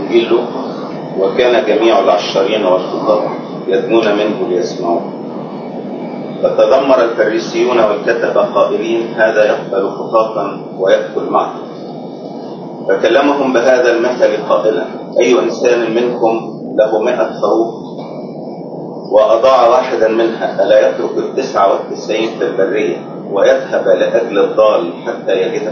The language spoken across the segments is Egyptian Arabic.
إنجيل لوقا وكان جميع العشارين والخطاب يدنون منه ليسمعوه فتذمر الفريسيون والكتبة قائلين هذا يقبل خطاطا ويدخل معه فكلمهم بهذا المثل قائلا أي إنسان منكم له مئة خروف وأضاع واحدا منها ألا يترك التسعة والتسعين في البرية ويذهب لأجل الضال حتى يجده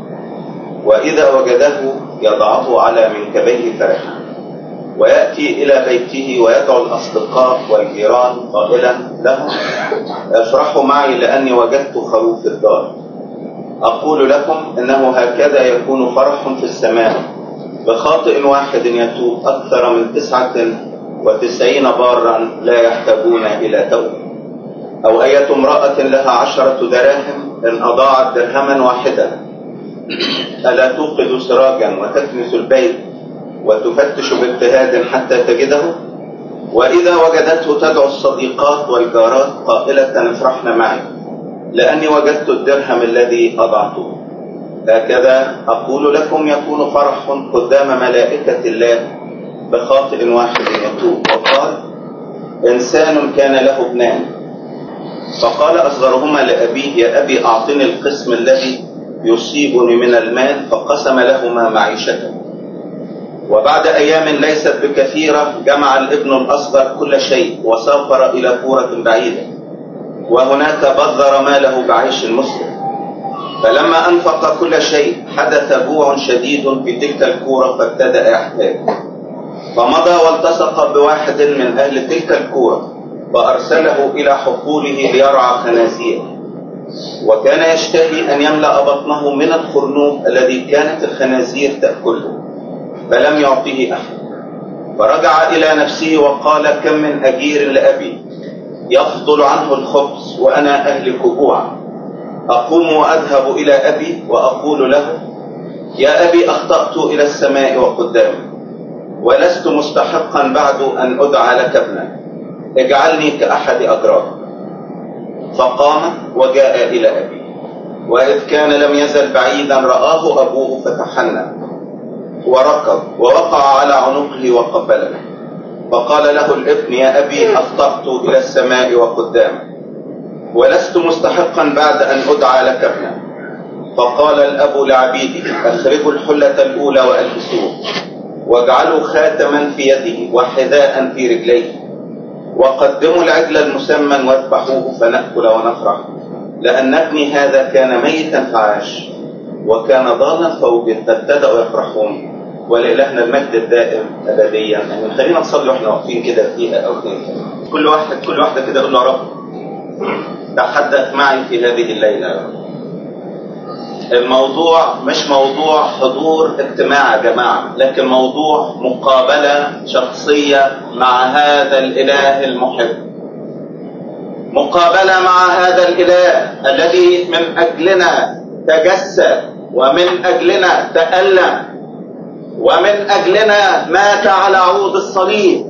وإذا وجده يضعه على منكبيه فرحا ويأتي إلى بيته ويدعو الأصدقاء والجيران قائلا لهم افرحوا معي لأني وجدت خروف الدار أقول لكم إنه هكذا يكون فرح في السماء بخاطئ واحد يتوب أكثر من تسعة وتسعين بارا لا يحتاجون إلى توبة أو أية امرأة لها عشرة دراهم إن أضاعت درهما واحدا ألا توقد سراجا وتكنس البيت وتفتش باجتهاد حتى تجده وإذا وجدته تدعو الصديقات والجارات قائلة افرحن معي لأني وجدت الدرهم الذي أضعته هكذا أقول لكم يكون فرح قدام ملائكة الله بخاطئ واحد يتوب وقال إنسان كان له ابنان فقال أصغرهما لأبيه يا أبي أعطني القسم الذي يصيبني من المال فقسم لهما معيشته وبعد أيام ليست بكثيرة جمع الابن الأصغر كل شيء وسافر إلى كورة بعيدة وهناك بذر ماله بعيش المسلم فلما أنفق كل شيء حدث جوع شديد في تلك الكورة فابتدأ يحتاج فمضى والتصق بواحد من أهل تلك الكورة فأرسله إلى حقوله ليرعى خنازير وكان يشتهي أن يملأ بطنه من الخرنوب الذي كانت الخنازير تأكله فلم يعطه أحد فرجع إلى نفسه وقال كم من أجير لأبي يفضل عنه الخبز وأنا أهلك جوعا أقوم وأذهب إلى أبي وأقول له يا أبي أخطأت إلى السماء وقدامي ولست مستحقا بعد أن أدعى لك ابنا اجعلني كأحد أجراك فقام وجاء إلى أبي وإذ كان لم يزل بعيدا رآه أبوه فتحنى وركض ووقع على عنقه وقبله فقال له الابن يا أبي أخطأت إلى السماء وقدامك ولست مستحقا بعد أن أدعى لك ابنا فقال الأب لعبيده أخرجوا الحلة الأولى وألبسوه واجعلوا خاتما في يده وحذاء في رجليه وقدموا العجل المسمن واذبحوه فنأكل ونفرح لأن ابني هذا كان ميتا فعاش وكان ضالا فوجد فابتدأوا يفرحون ولإلهنا المجد الدائم أبديا يعني خلينا نصلي واحنا واقفين كده دقيقة أو اثنين كل واحد كل واحدة كده يقول له يا رب تحدث معي في هذه الليلة يا رب الموضوع مش موضوع حضور اجتماع يا جماعة لكن موضوع مقابلة شخصية مع هذا الإله المحب مقابلة مع هذا الإله الذي من أجلنا تجسد ومن أجلنا تألم ومن أجلنا مات على عود الصليب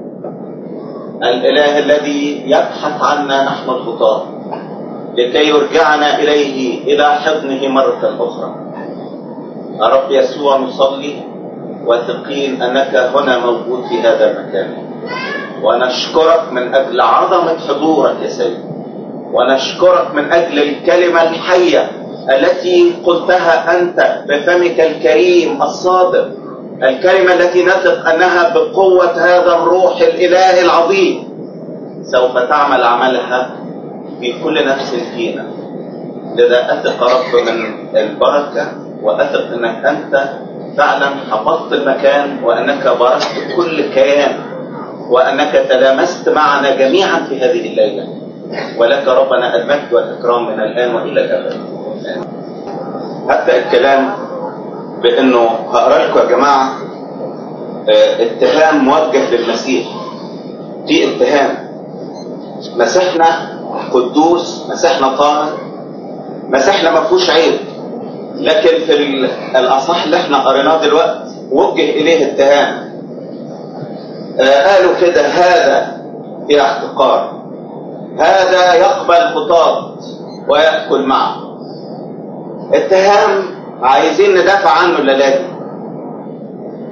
الإله الذي يبحث عنا نحن الخطاة لكي يرجعنا إليه إلى حضنه مرة أخرى يا رب يسوع نصلي واثقين أنك هنا موجود في هذا المكان ونشكرك من أجل عظمة حضورك يا سيد ونشكرك من أجل الكلمة الحية التي قلتها أنت بفمك الكريم الصادق الكلمة التي نثق أنها بقوة هذا الروح الإله العظيم سوف تعمل عملها في كل نفس فينا لذا أثق رب من البركة وأثق أنك أنت فعلا حفظت المكان وأنك باركت كل كيان وأنك تلامست معنا جميعا في هذه الليلة ولك ربنا المجد والإكرام من الآن وإلى الأبد هبدأ الكلام بأنه هقرا لكم يا جماعة اتهام موجه للمسيح في اتهام مسيحنا قدوس مسيحنا طاهر مسيحنا ما فيهوش عيب لكن في الاصح اللي احنا قريناه دلوقتي وجه اليه اتهام قالوا كده هذا في احتقار هذا يقبل خطاب ويأكل معه اتهام عايزين ندافع عنه الليلة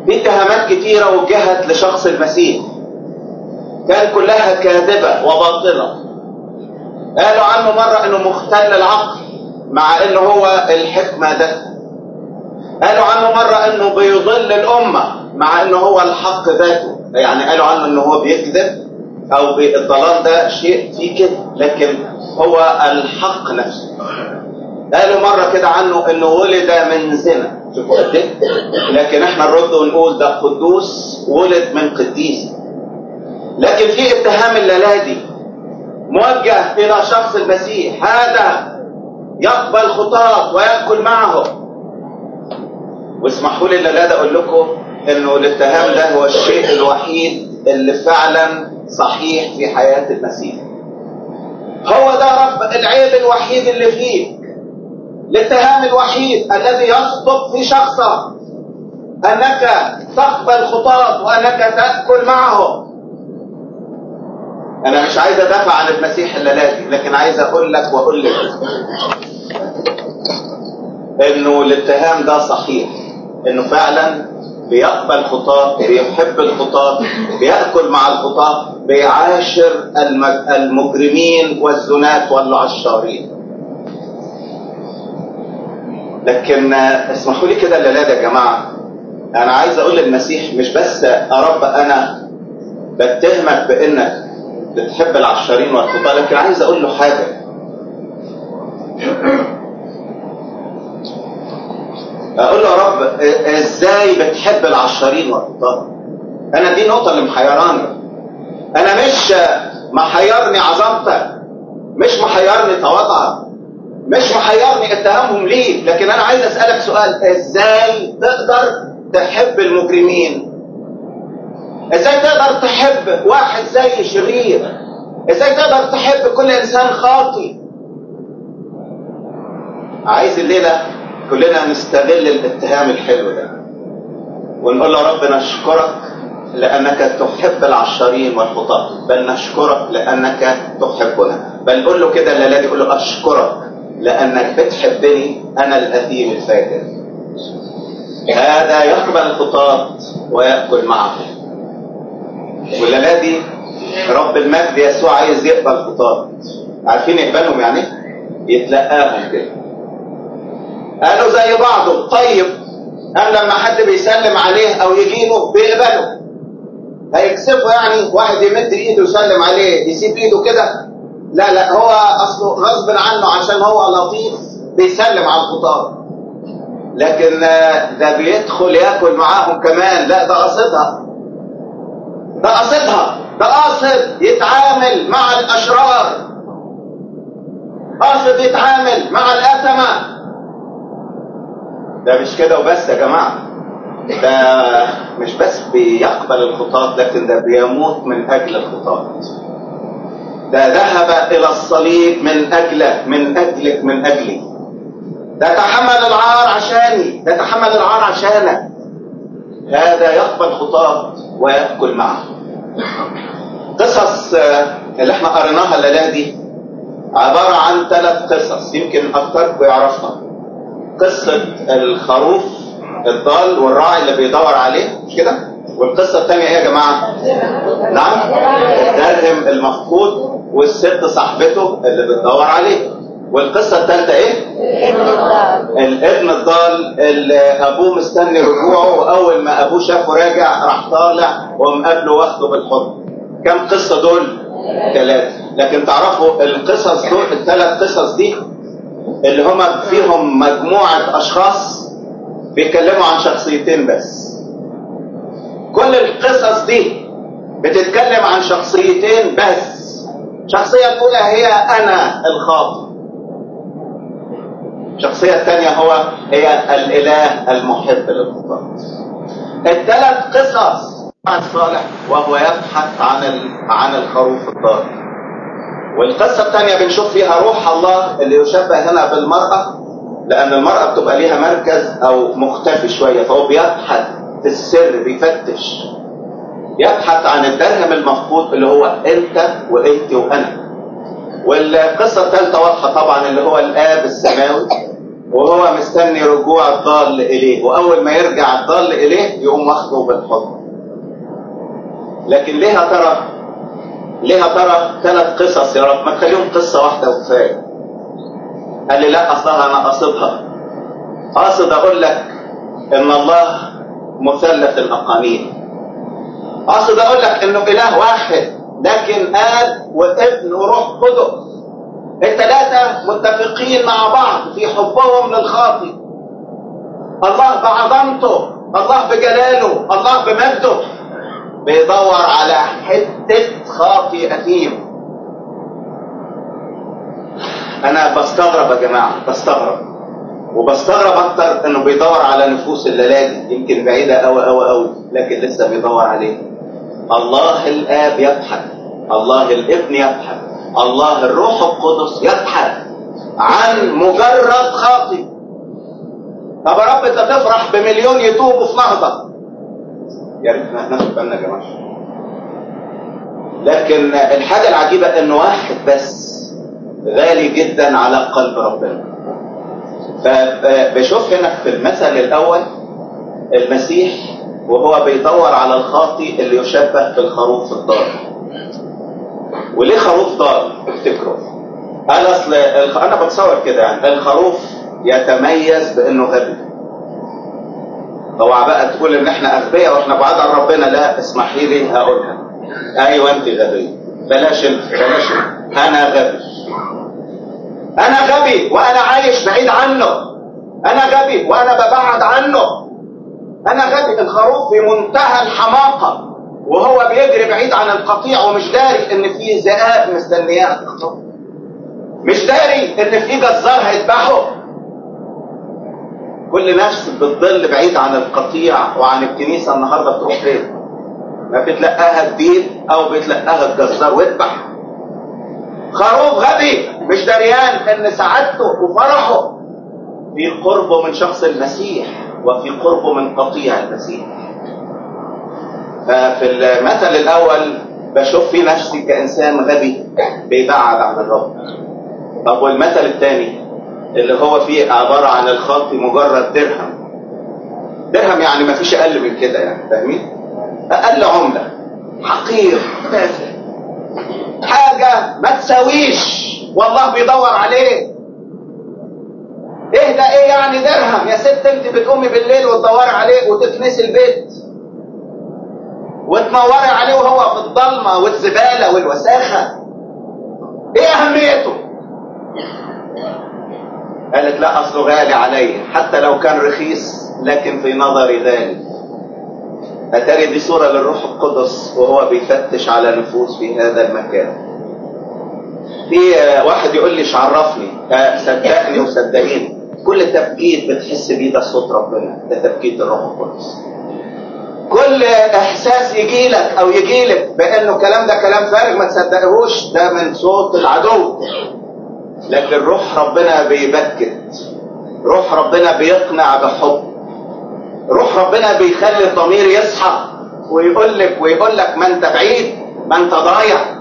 في اتهامات كتيرة وجهت لشخص المسيح كان كلها كاذبة وباطلة قالوا عنه مرة انه مختل العقل مع انه هو الحكمة ده قالوا عنه مرة انه بيضل الامة مع انه هو الحق ذاته يعني قالوا عنه انه هو بيكذب او الضلال ده شيء فيه كده لكن هو الحق نفسه قالوا مرة كده عنه انه ولد من زنا شوفوا قد ايه لكن احنا نرد ونقول ده قدوس ولد من قديس لكن في اتهام الليلادي موجه الى شخص المسيح هذا يقبل خطاة ويأكل معه واسمحوا لي الليلة اقول لكم انه الاتهام ده هو الشيء الوحيد اللي فعلا صحيح في حياة المسيح هو ده رب العيب الوحيد اللي فيه الاتهام الوحيد الذي يصدق في شخصه انك تقبل خطاة وانك تأكل معه انا مش عايز ادافع عن المسيح الليلاتي لكن عايز اقول لك واقول لك انه الاتهام ده صحيح انه فعلا بيقبل خطاة بيحب الخطاة بيأكل مع الخطاة بيعاشر المجرمين والزنات والعشارين لكن اسمحوا لي كده الليلة يا جماعة انا عايز اقول للمسيح مش بس يا رب انا بتهمك بانك بتحب العشارين والخطاة لكن عايز اقول له حاجة اقول له يا رب ازاي بتحب العشارين والخطاة انا دي النقطة اللي محيراني انا مش محيرني عظمتك مش محيرني تواضعك مش محيرني اتهامهم ليك لكن انا عايز اسألك سؤال ازاي تقدر تحب المجرمين ازاي تقدر تحب واحد زي شرير ازاي تقدر تحب كل انسان خاطي عايز الليلة كلنا نستغل الاتهام الحلو ده ونقول له رب نشكرك لأنك تحب العشارين والخطاة بل نشكرك لأنك تحبنا بل قول له كده الليلة قول له أشكرك لأنك بتحبني أنا الأثيم الفاجر هذا يقبل الخطاة ويأكل معه والليلة دي رب المجد يسوع عايز يقبل خطاة عارفين يقبلهم يعني يتلقاهم كده قالوا زي بعضه طيب قام لما حد بيسلم عليه او يجي له بيقبله هيكسفه يعني واحد يمد ايده يسلم عليه يسيب ايده كده لا لا هو اصله غصب عنه عشان هو لطيف بيسلم على الخطاب لكن ده بيدخل ياكل معاهم كمان لا ده قصدها ده قصدها ده قاصد يتعامل مع الاشرار قاصد يتعامل مع الاثمه ده مش كده وبس يا جماعة ده مش بس بيقبل الخطاة لكن ده بيموت من أجل الخطاة ده ذهب إلى الصليب من أجلك من أجلك من أجلي ده تحمل العار عشاني ده تحمل العار عشانك هذا يقبل خطاة ويأكل معه قصص اللي احنا قريناها الليلة دي عبارة عن ثلاث قصص يمكن أكثركم يعرفها قصة الخروف الضال والراعي اللي بيدور عليه مش كده والقصة الثانية ايه يا جماعة نعم الدرهم المفقود والست صاحبته اللي بتدور عليه والقصة الثالثة ايه الابن الضال اللي ابوه مستني رجوعه واول ما ابوه شافه راجع راح طالع ومقابله واخده بالحضن كم قصة دول ثلاثة لكن تعرفوا القصص دول الثلاث قصص دي اللي هما فيهم مجموعة أشخاص بيتكلموا عن شخصيتين بس كل القصص دي بتتكلم عن شخصيتين بس الشخصية الأولى هي أنا الخاطئ الشخصية الثانية هو هي الإله المحب للخطاة الثلاث قصص عن صالح وهو يبحث عن عن الخروف الضال والقصة الثانية بنشوف فيها روح الله اللي يشبه هنا بالمرأة لأن المرأة بتبقى ليها مركز أو مختفي شوية فهو بيبحث في السر بيفتش يبحث عن الدرهم المفقود اللي هو أنت وأنت وأنا والقصة الثالثة واضحة طبعا اللي هو الآب السماوي وهو مستني رجوع الضال اليه واول ما يرجع الضال اليه يقوم واخده بالحضن لكن ليه يا ترى ليه يا ترى ثلاث قصص يا رب ما تخليهم قصه واحده وكفايه قال لي لا اصلها انا قصدها قاصد اقول لك ان الله مثلث الاقانيم قاصد اقول لك انه اله واحد لكن اب وابن وروح قدس الثلاثه متفقين مع بعض في حبهم للخاطئ الله بعظمته الله بجلاله الله بمجده بيدور على حته خاطئ اثيم انا بستغرب يا جماعه بستغرب وبستغرب اكتر انه بيدور على نفوس الليالي يمكن بعيده قوي قوي قوي لكن لسه بيدور عليه الله الاب يبحث الله الابن يبحث الله الروح القدس يبحث عن مجرد خاطئ طب يا رب انت تفرح بمليون يتوبوا في نهضه يا ريت ناخد بالنا يا جماعه لكن الحاجه العجيبه انه واحد بس غالي جدا على قلب ربنا فبشوف هنا في المثل الاول المسيح وهو بيدور على الخاطي اللي يشبه بالخروف الضال وليه خروف ضال افتكروا انا اصل انا بتصور كده يعني الخروف يتميز بانه غبي اوعى بقى تقول ان احنا اغبياء واحنا بعاد عن ربنا لا اسمحي لي هقولها ايوه انت غبي بلاش انت بلاش انت انا غبي انا غبي وانا عايش بعيد عنه انا غبي وانا ببعد عنه انا غبي الخروف في منتهى الحماقة وهو بيجري بعيد عن القطيع ومش داري ان في ذئاب مستنياه تخطفه مش داري ان في جزار هيذبحه كل نفس بتضل بعيد عن القطيع وعن الكنيسة النهاردة تروح فين ما بتلقاها الدين او بتلقاها الجزار واذبح خروف غبي مش دريان ان سعادته وفرحه في قربه من شخص المسيح وفي قربه من قطيع المسيح ففي المثل الاول بشوف في نفسي كانسان غبي بيبعد عن الرب طب والمثل الثاني اللي هو فيه عباره عن الخاطي مجرد درهم درهم يعني ما فيش اقل من كده يعني فاهمين اقل عمله حقير تافه حاجه ما تساويش والله بيدور عليه ايه ده ايه يعني درهم يا ست انت بتقومي بالليل وتدوري عليه وتكنسي البيت وتنوري عليه وهو في الضلمه والزباله والوساخه ايه اهميته قالت لا اصله غالي علي حتى لو كان رخيص لكن في نظري غالي اتاري دي صوره للروح القدس وهو بيفتش على نفوس في هذا المكان في واحد يقول لي عرفني صدقني وصدقيني كل تبكيت بتحس بيه ده صوت ربنا ده تبكيت الروح القدس كل احساس يجي لك او يجي لك بانه الكلام ده كلام فارغ ما تصدقهوش ده من صوت العدو لكن روح ربنا بيبكت روح ربنا بيقنع بحب روح ربنا بيخلي الضمير يصحى ويقول لك ويقول لك ما انت بعيد ما انت ضايع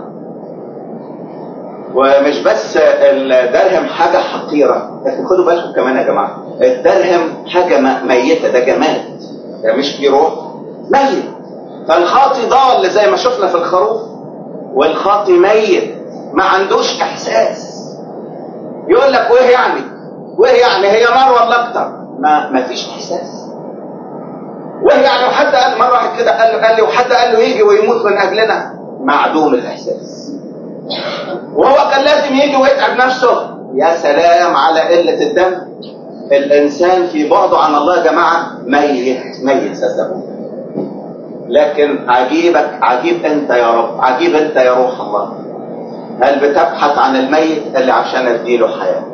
ومش بس الدرهم حاجة حقيرة لكن خدوا بالكم كمان يا جماعة الدرهم حاجة ميتة ده جماد يعني مش في روح ميت فالخاطي ضال زي ما شفنا في الخروف والخاطي ميت ما عندوش احساس يقول لك وايه يعني وايه يعني هي نار ولا اكتر ما ما فيش احساس وايه يعني وحد قال مره واحد كده قال له قال لي وحد قال له يجي ويموت من اجلنا معدوم الاحساس وهو كان لازم يجي ويتعب نفسه يا سلام على قله الدم الانسان في بعده عن الله يا جماعه ميت ميت صدقوني لكن عجيبك عجيب انت يا رب عجيب انت يا روح الله هل بتبحث عن الميت اللي عشان اديله حياه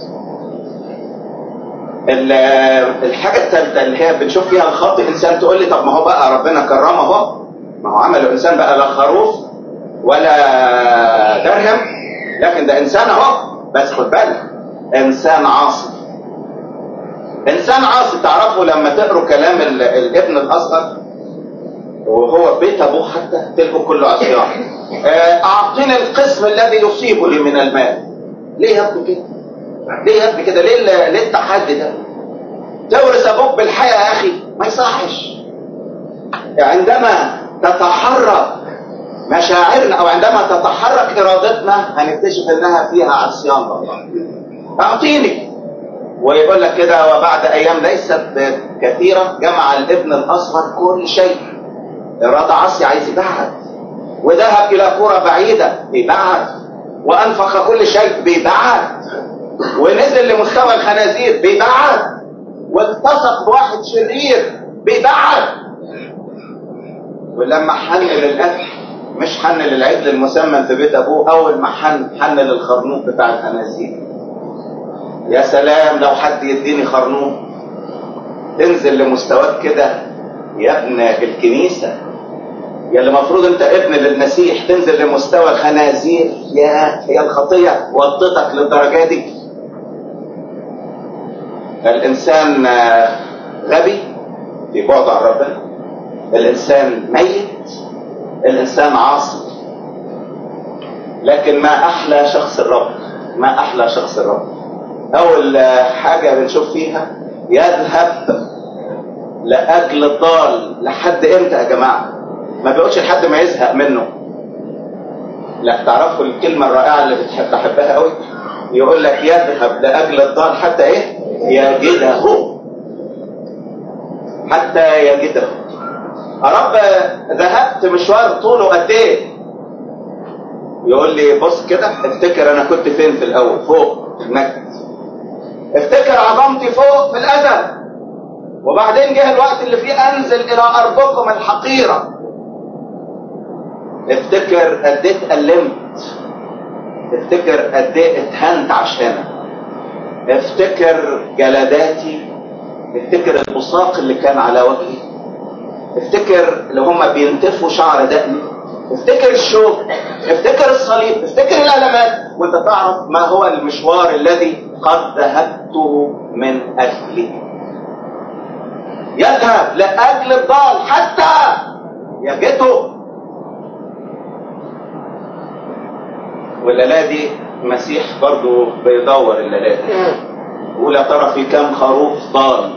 الحاجه الثالثه اللي هي بنشوف فيها الخاطئ انسان تقول لي طب ما هو بقى ربنا كرمه اهو ما هو عمل الانسان بقى لا خروف ولا درهم لكن ده انسان اهو بس خد بالك انسان عاصي انسان عاصي تعرفوا لما تقروا كلام الابن الاصغر وهو في بيت ابوه حتى تلقوا كله عصيان اعطيني القسم الذي يصيبني من المال ليه يا ابني كده ليه يا ابني كده ليه ليه التحدي ده تورث ابوك بالحياه يا اخي ما يصحش عندما تتحرك مشاعرنا او عندما تتحرك ارادتنا هنكتشف انها فيها عصيان الله اعطيني ويقول لك كده وبعد ايام ليست كثيره جمع الابن الاصغر كل شيء اراده عصي عايز يبعد وذهب الى قرى بعيده بيبعد وانفق كل شيء بيبعد ونزل لمستوى الخنازير بيبعد والتصق بواحد شرير بيبعد ولما حن للاكل مش حن للعجل المسمن في بيت ابوه اول ما حن حن للخرنوق بتاع الخنازير يا سلام لو حد يديني خرنوق تنزل لمستواك كده يا ابن الكنيسة يا اللي المفروض انت ابن للمسيح تنزل لمستوى الخنازير يا هي الخطية وطتك للدرجة دي الانسان غبي في بعد عن ربنا الانسان ميت الانسان عاصي لكن ما احلى شخص الرب ما احلى شخص الرب اول حاجة بنشوف فيها يذهب لاجل الضال لحد امتى يا جماعة ما بيقولش لحد ما يزهق منه لا تعرفوا الكلمة الرائعة اللي بتحب بحبها قوي يقول لك يذهب لاجل الضال حتى ايه يجده حتى يجده يا رب ذهبت مشوار طوله قد ايه يقول لي بص كده افتكر انا كنت فين في الاول فوق المجد افتكر عظمتي فوق في الازل وبعدين جه الوقت اللي فيه انزل الى ارضكم الحقيره افتكر قد ايه اتألمت افتكر قد ايه اتهنت عشانك افتكر جلداتي افتكر البصاق اللي كان على وجهي افتكر اللي هم بينتفوا شعر دقني افتكر الشوك افتكر الصليب افتكر الالمات وانت تعرف ما هو المشوار الذي قد ذهبته من اجله يذهب لاجل الضال حتى يجده والليله دي المسيح برضو بيدور الليله دي يقول يا ترى في كام خروف ضال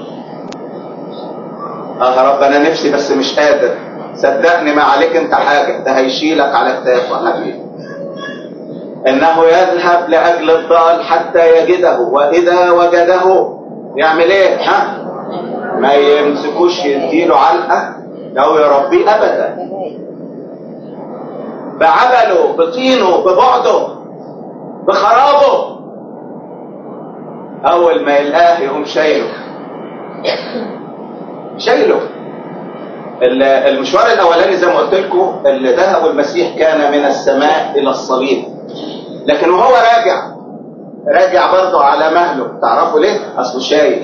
اه يا رب انا نفسي بس مش قادر صدقني ما عليك انت حاجه ده هيشيلك على كتافه يا حبيبي انه يذهب لاجل الضال حتى يجده واذا وجده يعمل ايه ها ما يمسكوش يديله علقه او يربيه ابدا بعبله بطينه ببعده بخرابه اول ما يلقاه يقوم شايله شايله المشوار الاولاني زي ما قلت لكم اللي ذهب المسيح كان من السماء الى الصليب لكن وهو راجع راجع برضه على مهله تعرفوا ليه اصله شايل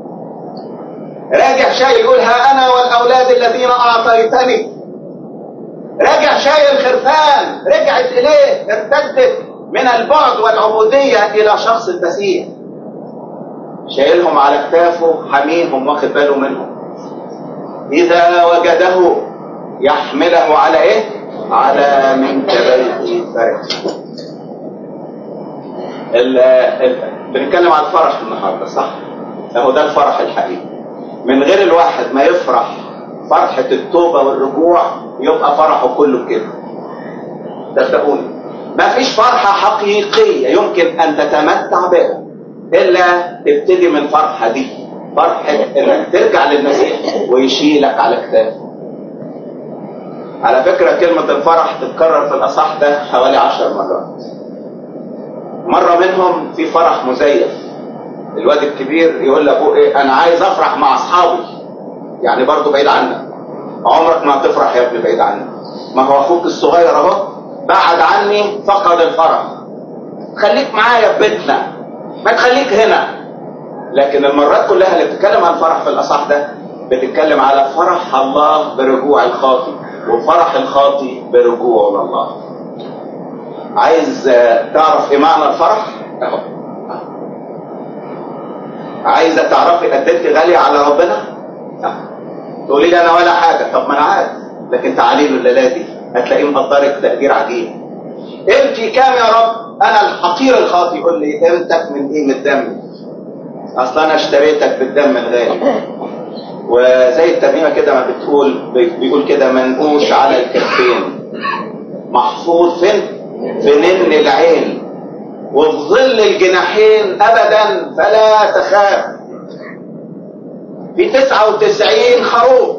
راجع شايل يقول ها انا والاولاد الذين اعطيتني راجع شايل خرفان رجعت اليه ارتدت من البعد والعبوديه الى شخص المسيح شايلهم على كتافه حميهم واخد باله منهم إذا وجده يحمله على إيه؟ على منكبيه فرح ال ال بنتكلم عن الفرح النهارده صح؟ اهو ده الفرح الحقيقي من غير الواحد ما يفرح فرحة التوبة والرجوع يبقى فرحه كله كده صدقوني ما فيش فرحة حقيقية يمكن أن تتمتع بها إلا تبتدي من الفرحة دي فرحة انك ترجع للمسيح ويشيلك على كتافه على فكرة كلمة الفرح تتكرر في الأصح ده حوالي عشر مرات مرة منهم في فرح مزيف الواد الكبير يقول لأبوه إيه أنا عايز أفرح مع أصحابي يعني برضه بعيد عنك عمرك ما هتفرح يا ابني بعيد عنك ما هو أخوك الصغير أهو بعد عني فقد الفرح خليك معايا في بيتنا ما تخليك هنا لكن المرات كلها اللي بتتكلم عن فرح في الأصح ده بتتكلم على فرح الله برجوع الخاطي وفرح الخاطي برجوعه لله عايز تعرف ايه معنى الفرح اهو عايزه تعرفي قد انت غاليه على ربنا تقولي لي انا ولا حاجه طب ما انا عارف لكن تعالي له الليله دي هتلاقيه مقدرك تقدير عجيب قيمتي كام يا رب انا الحقير الخاطي يقول لي قيمتك من قيمه دمي اصلا انا اشتريتك بالدم الغالي وزي الترنيمه كده ما بتقول بيقول كده منقوش على الكفين محفوظ فين في نن العين وفي ظل الجناحين ابدا فلا تخاف في تسعة وتسعين خروف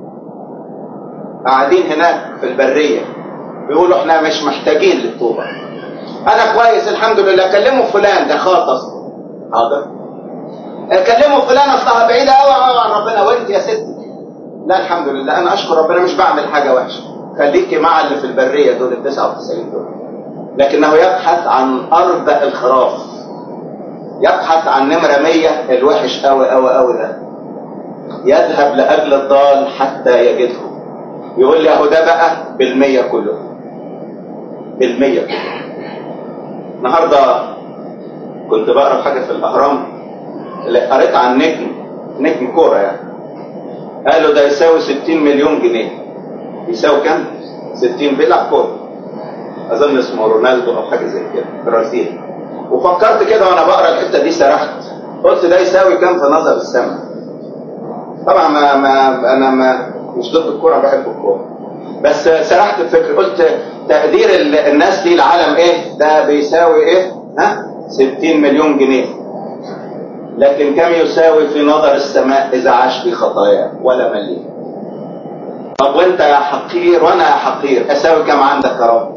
قاعدين هناك في البرية بيقولوا احنا مش محتاجين للطوبة انا كويس الحمد لله كلموا فلان ده خاطس حاضر كلموا فلان اصلها بعيدة قوي عن ربنا وانت يا ستي لا الحمد لله انا اشكر ربنا مش بعمل حاجة وحشة خليكي مع اللي في البرية دول ال 99 دول لكنه يبحث عن ارض الخراف يبحث عن نمرة 100 الوحش قوي قوي قوي ده يذهب لاجل الضال حتى يجده يقول لي اهو ده بقى بالمية كله بالمية كله النهارده كنت بقرا حاجه في الاهرام قريت عن نجم نجم كوره يعني قالوا ده يساوي 60 مليون جنيه يساوي كام 60 بيلعب كوره اظن اسمه رونالدو او حاجه زي كده برازيل وفكرت كده وانا بقرا الحته دي سرحت قلت ده يساوي كام في نظر السماء طبعا ما, ما انا ما مش ضد الكوره بحب الكوره بس سرحت الفكر قلت تقدير الناس دي العالم ايه ده بيساوي ايه ها 60 مليون جنيه لكن كم يساوي في نظر السماء اذا عاش في خطاياه ولا مليون طب وانت يا حقير وانا يا حقير اساوي كم عندك يا رب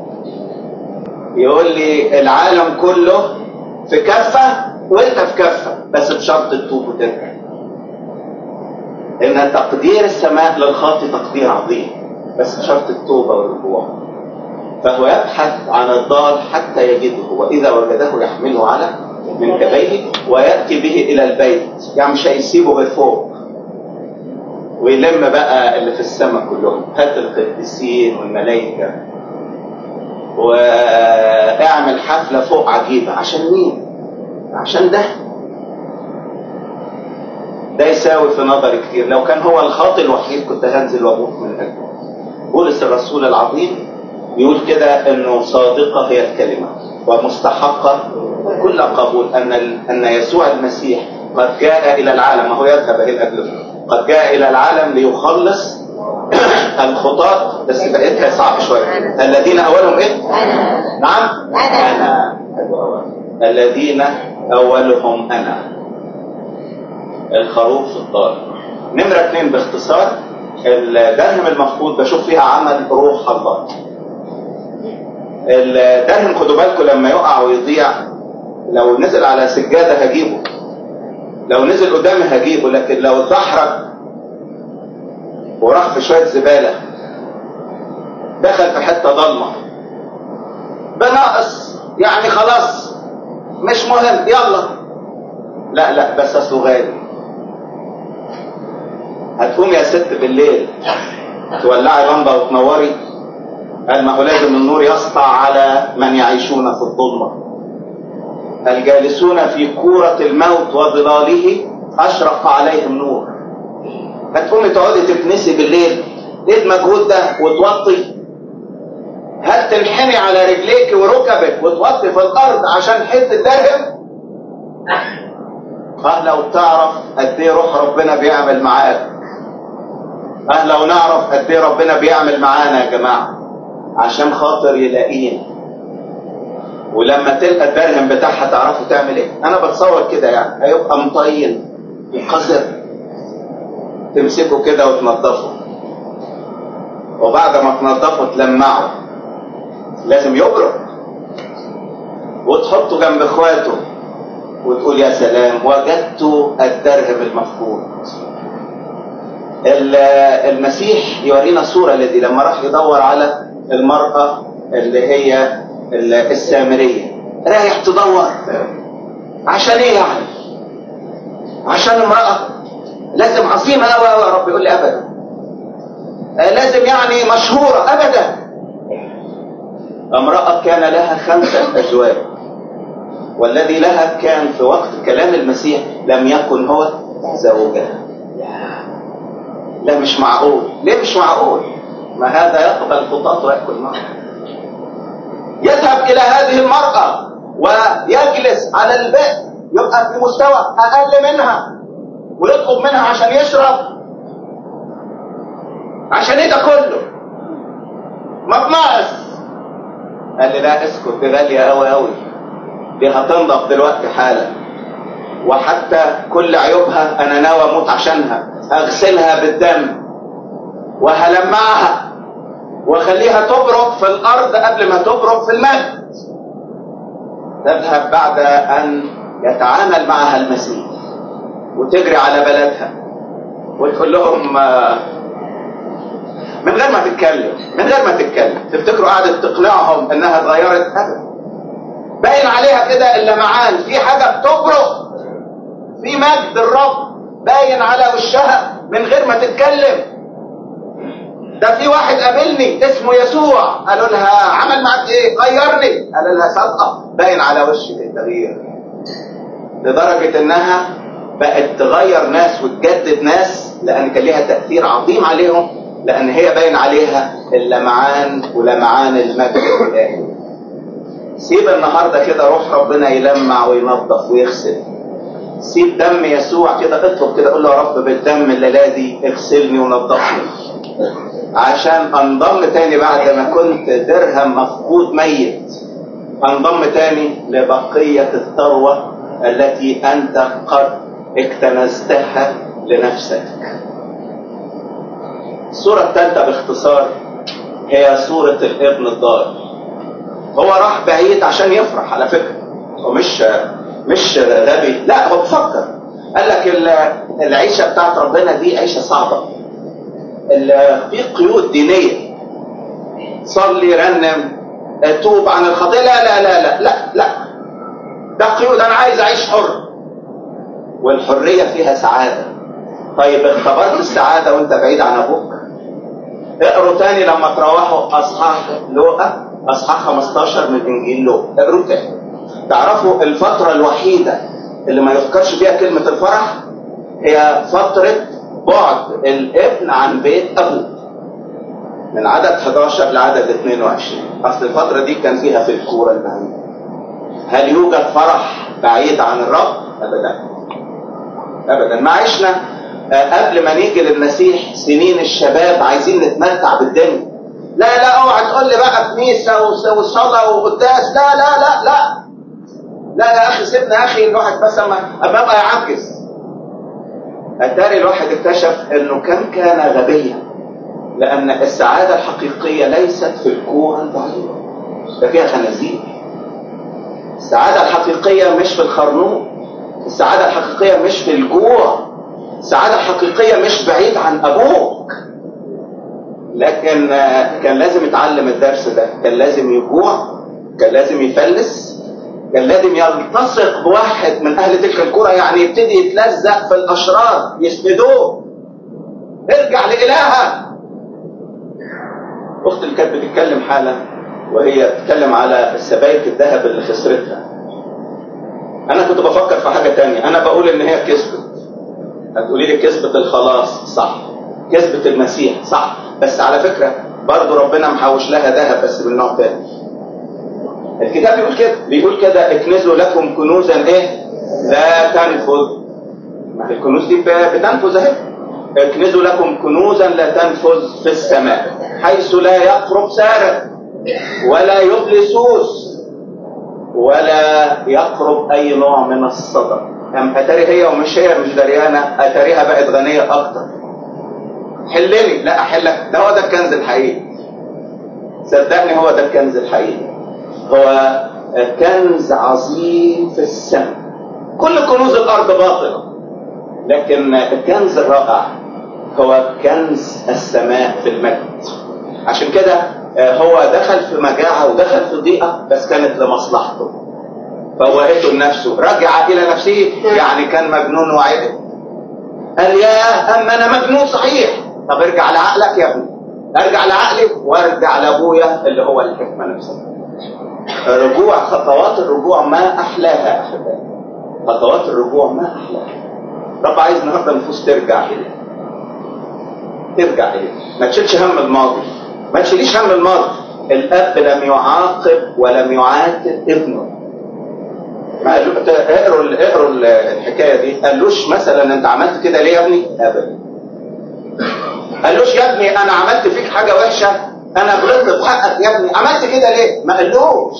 يقول لي العالم كله في كفة وانت في كفة بس بشرط تتوب وترجع ان تقدير السماء للخاطي تقدير عظيم بس بشرط التوبة والرجوع فهو يبحث عن الضال حتى يجده وإذا وجده يحمله على منكبيه ويأتي به إلى البيت يعني مش هيسيبه غير فوق ويلم بقى اللي في السماء كلهم هات القديسين والملائكة واعمل حفلة فوق عجيبة عشان مين؟ عشان ده ده يساوي في نظري كتير لو كان هو الخاطئ الوحيد كنت هنزل وابوك من اجله بولس الرسول العظيم يقول كده انه صادقة هي الكلمة ومستحقة كل قبول ان ان يسوع المسيح قد جاء الى العالم وهو يذهب الى اجله قد جاء الى العالم ليخلص الخطاة بس بقيتها صعب شوية الذين اولهم ايه؟ أنا نعم أنا. انا حلو أوي. الذين اولهم انا الخروف الضال نمرة اثنين باختصار الدرهم المفقود بشوف فيها عمل روح الله الدرهم خدوا بالكم لما يقع ويضيع لو نزل على سجادة هجيبه لو نزل قدامي هجيبه لكن لو اتدحرج وراح في شوية زبالة دخل في حتة ضلمة ده ناقص يعني خلاص مش مهم يلا لا لا بس اصله غالي هتقوم يا ست بالليل تولعي لمبه وتنوري قال ما هو لازم النور يسطع على من يعيشون في الظلمه الجالسون في كورة الموت وظلاله أشرق عليهم نور هتقومي تقعدي تتنسي بالليل ايه المجهود ده وتوطي هل تنحني على رجليك وركبك وتوطي في الارض عشان حته درهم اه لو تعرف قد ايه روح ربنا بيعمل معاك اه لو نعرف قد ايه ربنا بيعمل معانا يا جماعه عشان خاطر يلاقينا ولما تلقى الدرهم بتاعها تعرفوا تعمل ايه انا بتصور كده يعني هيبقى مطين وقذر تمسكه كده وتنضفه وبعد ما تنضفه تلمعه لازم يبرد وتحطه جنب اخواته وتقول يا سلام وجدت الدرهم المفقود ال- المسيح يورينا صورة الذي لما راح يدور على المرأة اللي هي ال- السامرية رايح تدور عشان ايه يعني عشان امرأة لازم عظيمة أوي أوي يا رب يقول لي أبدا آه، لازم يعني مشهورة أبدا امرأة كان لها خمسة أزواج والذي لها كان في وقت كلام المسيح لم يكن هو زوجها لا مش معقول ليه مش معقول ما هذا يقبل خطاط ويأكل معه يذهب إلى هذه المرأة ويجلس على البئر يبقى في مستوى أقل منها ويطلب منها عشان يشرب عشان ايه ده كله مطمئس قال لي لا اسكت دي غالية قوي قوي دي هتنضف دلوقتي حالا وحتى كل عيوبها انا ناوي اموت عشانها اغسلها بالدم وهلمعها واخليها تبرق في الارض قبل ما تبرق في المجد تذهب بعد ان يتعامل معها المسيح وتجري على بلدها وتقول لهم من غير ما تتكلم من غير ما تتكلم تفتكروا قعدت تقنعهم انها اتغيرت ابدا باين عليها كده اللمعان في حاجه بتبرق في مجد الرب باين على وشها من غير ما تتكلم ده في واحد قابلني اسمه يسوع قالوا لها عمل معاك ايه غيرني قالوا لها صدقه باين على وشك التغيير لدرجه انها بقت تغير ناس وتجدد ناس لان كان ليها تاثير عظيم عليهم لان هي باين عليها اللمعان ولمعان المجد الالهي سيب النهارده كده روح ربنا يلمع وينظف ويغسل سيب دم يسوع كده اطلب كده قول له يا رب بالدم الليله دي اغسلني ونظفني عشان انضم تاني بعد ما كنت درهم مفقود ميت انضم تاني لبقية الثروة التي انت قد اكتنزتها لنفسك الصورة الثالثة باختصار هي صورة الابن الضال هو راح بعيد عشان يفرح على فكرة هو مش مش غبي لا هو بفكر قال لك العيشة بتاعت ربنا دي عيشة صعبة في قيود دينية صلي رنم توب عن الخطيئة لا لا لا لا لا لا ده قيود أنا عايز أعيش حر والحرية فيها سعادة طيب اختبرت السعادة وانت بعيد عن أبوك اقروا تاني لما تروحوا أصحاح لوقا أصحاح 15 من إنجيل لوقا اقروا تاني تعرفوا الفترة الوحيدة اللي ما يذكرش فيها كلمة الفرح هي فترة بعد الابن عن بيت ابوه من عدد 11 لعدد 22 اصل الفتره دي كان فيها في الكوره البعيده هل يوجد فرح بعيد عن الرب ابدا ابدا ما عشنا قبل ما نيجي للمسيح سنين الشباب عايزين نتمتع بالدنيا لا لا اوعى تقول لي بقى كنيسه وصلاه وقداس لا لا لا لا لا يا اخي سيبنا يا اخي الواحد بس اما ابقى يعجز اتاري الواحد اكتشف انه كم كان غبيا لان السعاده الحقيقيه ليست في الكوره البعيده ده فيها خنازير السعاده الحقيقيه مش في الخرنوق السعاده الحقيقيه مش في الجوع السعاده الحقيقيه مش بعيد عن ابوك لكن كان لازم يتعلم الدرس ده كان لازم يجوع كان لازم يفلس كان لازم يلتصق بواحد من اهل تلك الكرة يعني يبتدي يتلزق في الاشرار يسندوه ارجع لالهك اخت اللي كانت بتتكلم حالا وهي بتتكلم على السبائك الذهب اللي خسرتها انا كنت بفكر في حاجه تانية انا بقول ان هي كسبت هتقولي لي كسبت الخلاص صح كسبت المسيح صح بس على فكره برضه ربنا محوش لها ذهب بس من نوع تاني الكتاب بيقول كده بيقول كده اكنزوا لكم كنوزا ايه لا تنفذ ما الكنوز دي بتنفذ اهي اكنزوا لكم كنوزا لا تنفذ في السماء حيث لا يقرب سارق ولا يبلي سوس ولا يقرب اي نوع من الصدق ام اتاري هي ومش هي مش دريانه اتاريها بقت غنيه اكتر حلني لا احلك ده هو ده الكنز الحقيقي صدقني هو ده الكنز الحقيقي هو كنز عظيم في السماء كل كنوز الارض باطله لكن الكنز الرائع هو كنز السماء في المجد عشان كده هو دخل في مجاعة ودخل في ضيقة بس كانت لمصلحته فوهته لنفسه رجع إلى نفسه يعني كان مجنون وعدل قال يا أما أنا مجنون صحيح طب ارجع لعقلك يا ابني ارجع لعقلي وارجع لابويا اللي هو الحكمة نفسها رجوع خطوات الرجوع ما أحلاها أحبائي خطوات الرجوع ما أحلاها رب عايز النهارده النفوس ترجع إليه ترجع إليه ما تشيلش هم الماضي ما تشيليش هم الماضي الاب لم يعاقب ولم يعاتب ابنه ما قالوا اقروا اقروا الحكايه دي قالوش مثلا انت عملت كده ليه يا ابني ابدا قالوش يا ابني انا عملت فيك حاجه وحشه انا غلطت في حقك يا ابني عملت كده ليه ما قالوش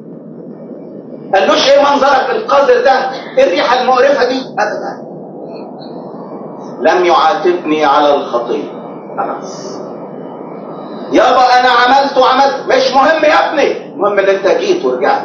قالوش ايه منظرك القذر ده ايه الريحه المقرفه دي ابدا لم يعاتبني على الخطيه خلاص يابا انا عملت وعملت مش مهم يا ابني المهم ان انت جيت ورجعت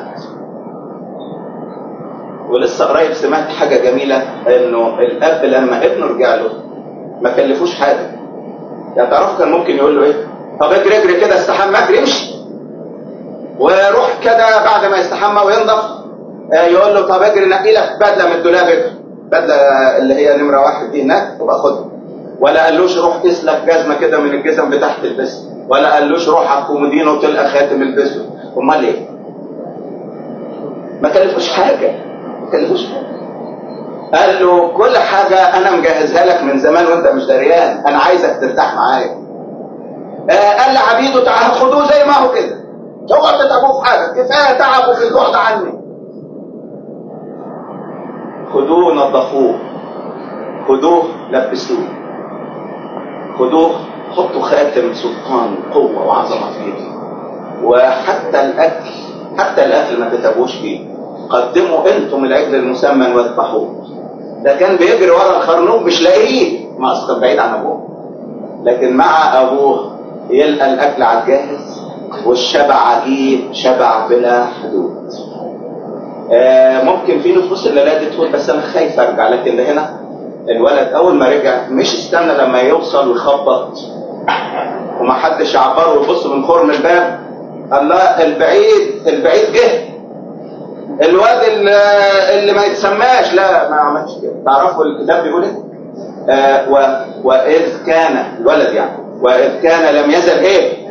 ولسه قريب سمعت حاجة جميلة انه الاب لما ابنه رجع له ما كلفوش حاجة يعني تعرفوا كان ممكن يقول له ايه طب اجري اجري كده استحمى اجري امشي ويروح كده بعد ما يستحمى وينضف يقول له طب اجري نقي لك بدله من الدولاب اجري بدله اللي هي نمره واحد دي هناك تبقى خدها ولا قالوش روح قيس لك جزمه كده من الجزم بتاعت البس ولا قالوش روح على الكومودينو تلقى خاتم البسه امال ايه؟ ما كلفوش حاجه ما كلفوش حاجه قال له كل حاجة أنا مجهزها لك من زمان وأنت مش دريان أنا عايزك ترتاح معايا آه قال لعبيده تعال خدوه زي ما هو كده اوعوا تتعبوه في حاجة كفاية تعبوا في البعد عني خدوه نظفوه خدوه لبسوه خدوه حطوا خاتم سلطان قوة وعظمة فيه وحتى الأكل حتى الأكل ما تتابوش فيه قدموا انتم العجل المسمن واذبحوه ده كان بيجري ورا الخرنوب مش لاقيه ما اصلا بعيد عن ابوه لكن مع ابوه يلقى الاكل على الجاهز والشبع عجيب شبع بلا حدود آه ممكن في نفوس الليله دي تقول بس انا خايف ارجع لكن ده هنا الولد اول ما رجع مش استنى لما يوصل ويخبط ومحدش عبره ويبص من خرم الباب الله البعيد البعيد جه الواد اللي, اللي ما يتسماش لا ما عملش كده تعرفوا الكتاب بيقول ايه آه و... واذ كان الولد يعني واذ كان لم يزل ايه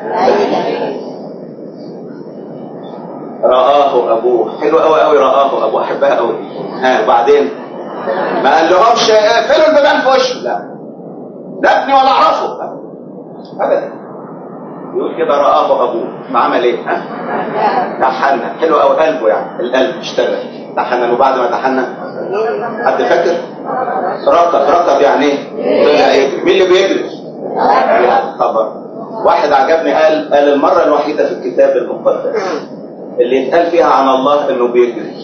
رآه ابوه حلو قوي قوي رآه ابوه احبها قوي ها وبعدين ما قال لهمش اقفلوا البيبان في وشه لا لا ابني ولا اعرفه ابدا يقول كده رآه ابوه فعمل ايه ها تحنن حلو قوي قلبه يعني القلب اشتغل تحنن وبعد ما تحنن حد فاكر ركض ركض يعني ايه مين اللي بيجري خبر واحد عجبني قال قال المرة الوحيدة في الكتاب المقدس اللي يتقال فيها عن الله انه بيجري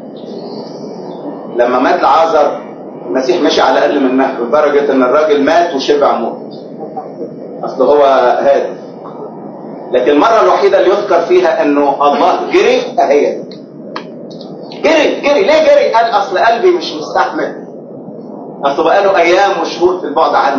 لما مات العازر المسيح مشي على اقل من مهله لدرجة ان الراجل مات وشبع موت اصل هو هادي لكن المرة الوحيدة اللي يذكر فيها انه الله جري اهي جري جري ليه جري قال اصل قلبي مش مستحمل اصل بقاله ايام وشهور في البعد عني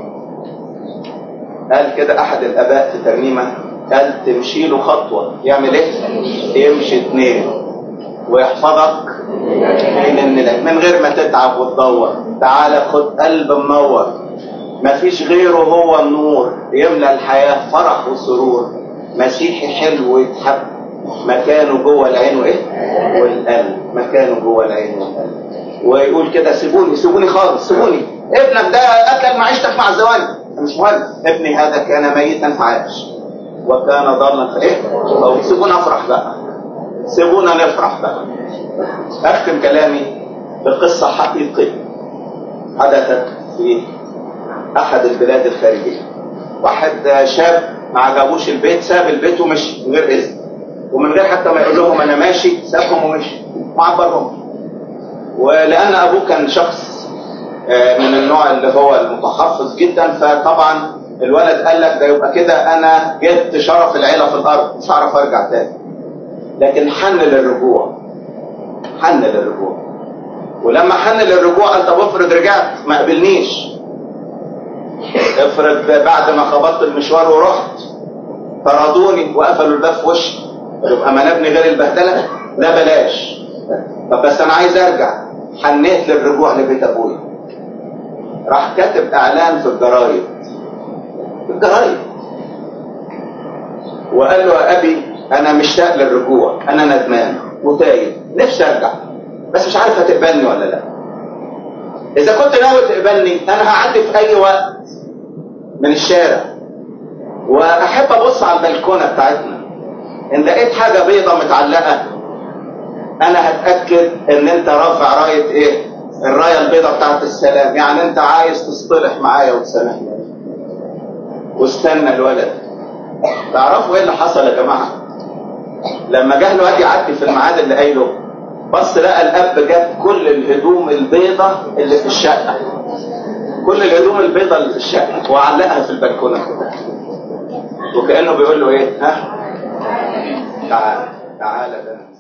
قال كده احد الاباء في ترنيمه قال تمشي له خطوه يعمل ايه يمشي اثنين ويحفظك من النلاك من غير ما تتعب وتدور تعالى خد قلب منور مفيش غيره هو النور يملى الحياه فرح وسرور مسيحي حلو ويتحب مكانه جوه العين وايه والقلب مكانه جوه العين والقلب ويقول كده سيبوني سيبوني خالص سيبوني ابنك ده اكل معيشتك مع الزواج مش مهم ابني هذا كان ميتا فعاش وكان ضالا فايه او سيبونا افرح بقى سيبونا نفرح بقى اختم كلامي بقصه حقيقيه حدثت في احد البلاد الخارجيه واحد شاب ما عجبوش البيت ساب البيت ومشي من غير اذن ومن غير حتى ما يقول لهم انا ماشي سابهم ومشي ما عبرهم ولان ابوه كان شخص من النوع اللي هو المتحفظ جدا فطبعا الولد قال لك ده يبقى كده انا جبت شرف العيله في الارض مش هعرف ارجع تاني لكن حن للرجوع حن للرجوع ولما حن للرجوع قال طب افرض رجعت ما قبلنيش افرض بعد ما خبطت المشوار ورحت طردوني وقفلوا الباب في وشي يبقى ما نبني غير البهدله لا بلاش طب بس انا عايز ارجع حنيت للرجوع لبيت ابويا راح كاتب اعلان في الجرايد في الجرايد وقال له يا ابي انا مشتاق للرجوع انا ندمان وتايه نفسي ارجع بس مش عارف هتقبلني ولا لا اذا كنت ناوي تقبلني انا هعدي في اي وقت من الشارع واحب ابص على البلكونه بتاعتنا ان لقيت حاجة بيضة متعلقة انا هتأكد ان انت رافع راية ايه الراية البيضة بتاعت السلام يعني انت عايز تصطلح معايا وتسامحني واستنى الولد تعرفوا ايه اللي حصل يا جماعة لما جه الواد يعدي في الميعاد اللي قايله بص لقى الاب جاب كل الهدوم البيضة اللي في الشقة كل الهدوم البيضة اللي في الشقة وعلقها في البلكونة وكأنه بيقول له ايه ها تعال تعال ده